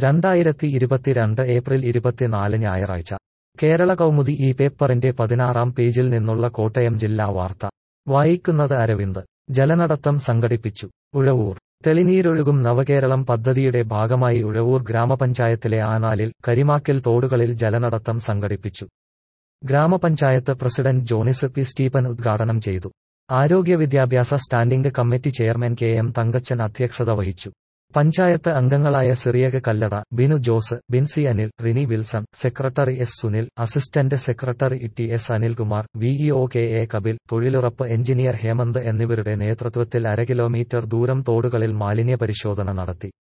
രണ്ടായിരത്തി ഇരുപത്തിരണ്ട് ഏപ്രിൽ ഇരുപത്തിനാല് ഞായറാഴ്ച കേരള കൗമുദി ഈ പേപ്പറിന്റെ പതിനാറാം പേജിൽ നിന്നുള്ള കോട്ടയം ജില്ലാ വാർത്ത വായിക്കുന്നത് അരവിന്ദ് ജലനടത്തം സംഘടിപ്പിച്ചു ഉഴവൂർ തെളിനീരൊഴുകും നവകേരളം പദ്ധതിയുടെ ഭാഗമായി ഉഴവൂർ ഗ്രാമപഞ്ചായത്തിലെ ആനാലിൽ കരിമാക്കൽ തോടുകളിൽ ജലനടത്തം സംഘടിപ്പിച്ചു ഗ്രാമപഞ്ചായത്ത് പ്രസിഡന്റ് ജോണിസ് പി സ്റ്റീഫൻ ഉദ്ഘാടനം ചെയ്തു ആരോഗ്യ വിദ്യാഭ്യാസ standing committee chairman K M Thankachan അധ്യക്ഷത വഹിച്ചു പഞ്ചായത്ത് അംഗങ്ങളായ Siriyak Kallada Binu Jose Binsi Anil Rini Wilson secretary S Sunil assistant secretary T S Anilkumar VEO K A Kapil തൊഴിലുറപ്പ് എഞ്ചിനീയർ ഹേമന്ത് എന്നിവരുടെ നേതൃത്വത്തിൽ അര കിലോമീറ്റർ ദൂരം തോടുകളിൽ മാലിന്യ പരിശോധന നടത്തി